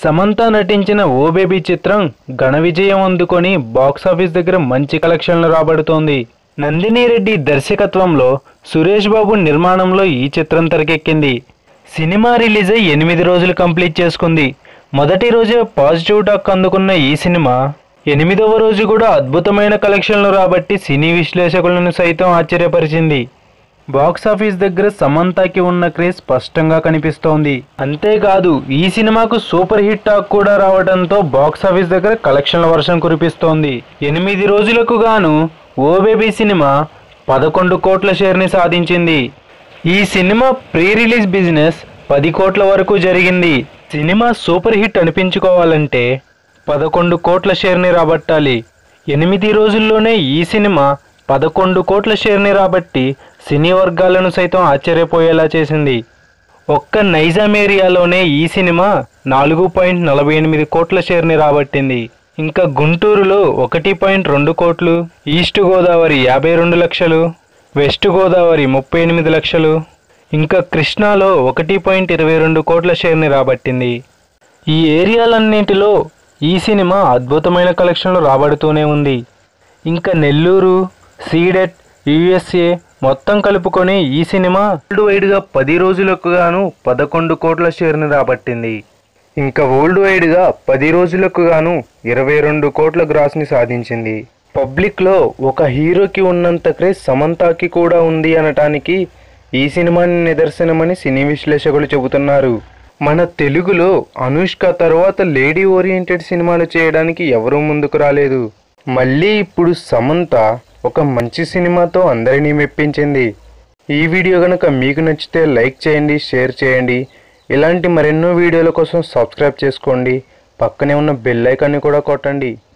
సమంత నటించిన ఓ బేబీ చిత్రం ఘన విజయం అందుకొని బాక్సాఫీస్ దగ్గర మంచి కలెక్షన్లు రాబడుతోంది నందిని రెడ్డి దర్శకత్వంలో సురేష్ బాబు నిర్మాణంలో ఈ చిత్రం తెరకెక్కింది సినిమా రిలీజ్ అయి ఎనిమిది రోజులు కంప్లీట్ చేసుకుంది మొదటి రోజే పాజిటివ్ టాక్ అందుకున్న ఈ సినిమా ఎనిమిదవ రోజు కూడా అద్భుతమైన కలెక్షన్లు రాబట్టి సినీ విశ్లేషకులను సైతం ఆశ్చర్యపరిచింది బాక్సాఫీస్ దగ్గర సమంతకి ఉన్న క్రేజ్ స్పష్టంగా కనిపిస్తోంది అంతేకాదు ఈ సినిమాకు సూపర్ హిట్ టాక్ కూడా రావడంతో బాక్సాఫీస్ దగ్గర కలెక్షన్ల వర్షం కురిపిస్తోంది ఎనిమిది రోజులకు గాను ఓ బేబీ సినిమా పదకొండు కోట్ల షేర్ని సాధించింది ఈ సినిమా ప్రీ రిలీజ్ బిజినెస్ పది కోట్ల వరకు జరిగింది సినిమా సూపర్ హిట్ అనిపించుకోవాలంటే పదకొండు కోట్ల షేర్ని రాబట్టాలి ఎనిమిది రోజుల్లోనే ఈ సినిమా పదకొండు కోట్ల షేర్ని రాబట్టి సినీ వర్గాలను సైతం ఆశ్చర్యపోయేలా చేసింది ఒక్క నైజాం ఏరియాలోనే ఈ సినిమా నాలుగు పాయింట్ నలభై ఎనిమిది కోట్ల షేర్ని రాబట్టింది ఇంకా గుంటూరులో ఒకటి పాయింట్ రెండు కోట్లు ఈస్ట్ గోదావరి యాభై రెండు లక్షలు వెస్ట్ గోదావరి ముప్పై ఎనిమిది లక్షలు ఇంకా కృష్ణాలో ఒకటి పాయింట్ ఇరవై రెండు కోట్ల షేర్ని రాబట్టింది ఈ ఏరియాలన్నింటిలో ఈ సినిమా అద్భుతమైన కలెక్షన్లు రాబడుతూనే ఉంది ఇంకా నెల్లూరు సీడెట్ యుఎస్ఏ మొత్తం కలుపుకొని ఈ సినిమా వరల్డ్ వైడ్గా పది రోజులకు గాను పదకొండు కోట్ల షేర్ని రాబట్టింది ఇంకా వరల్డ్ వైడ్గా పది రోజులకు గాను ఇరవై రెండు కోట్ల గ్రాస్ని సాధించింది పబ్లిక్లో ఒక హీరోకి ఉన్నంత క్రేజ్ సమంతాకి కూడా ఉంది అనటానికి ఈ సినిమాని నిదర్శనమని సినీ విశ్లేషకులు చెబుతున్నారు మన తెలుగులో అనుష్క తర్వాత లేడీ ఓరియంటెడ్ సినిమాలు చేయడానికి ఎవరూ ముందుకు రాలేదు మళ్ళీ ఇప్పుడు సమంత ఒక మంచి సినిమాతో అందరినీ మెప్పించింది ఈ వీడియో కనుక మీకు నచ్చితే లైక్ చేయండి షేర్ చేయండి ఇలాంటి మరెన్నో వీడియోల కోసం సబ్స్క్రైబ్ చేసుకోండి పక్కనే ఉన్న బెల్ ఐకాన్ని కూడా కొట్టండి